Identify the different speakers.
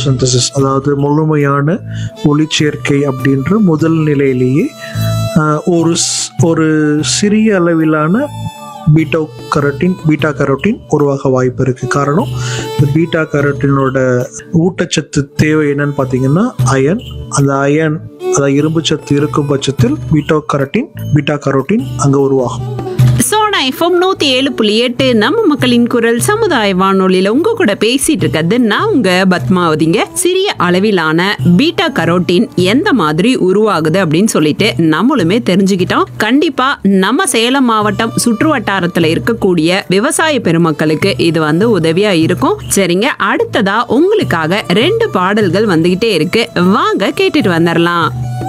Speaker 1: photosynthesis அதாவது முழுமையான ஒளிச்சேர்க்கை அப்படின்ற முதல் நிலையிலேயே ஆஹ், ஒரு ஸ்- ஒரு சிறிய அளவிலான பீட்டோ கரோட்டின் பீட்டா கரோட்டின் உருவாக வாய்ப்பு இருக்குது காரணம் இந்த பீட்டா கரோட்டினோட ஊட்டச்சத்து தேவை என்னன்னு பார்த்தீங்கன்னா அயன் அந்த அயன் அதாவது இரும்பு சத்து இருக்கும் பட்சத்தில் பீட்டோ கரோட்டின் பீட்டா கரோட்டின் அங்கே உருவாகும்
Speaker 2: சோனா எஃப்எம் நூத்தி ஏழு புள்ளி எட்டு நம்ம மக்களின் குரல் சமுதாய வானொலியில உங்க கூட பேசிட்டு இருக்கிறது நான் உங்க பத்மாவதிங்க சிறிய அளவிலான பீட்டா கரோட்டின் எந்த மாதிரி உருவாகுது அப்படின்னு சொல்லிட்டு நம்மளுமே தெரிஞ்சுக்கிட்டோம் கண்டிப்பா நம்ம சேலம் மாவட்டம் சுற்று வட்டாரத்துல இருக்கக்கூடிய விவசாய பெருமக்களுக்கு இது வந்து உதவியா இருக்கும் சரிங்க அடுத்ததா உங்களுக்காக ரெண்டு பாடல்கள் வந்துகிட்டே இருக்கு வாங்க கேட்டுட்டு வந்துடலாம்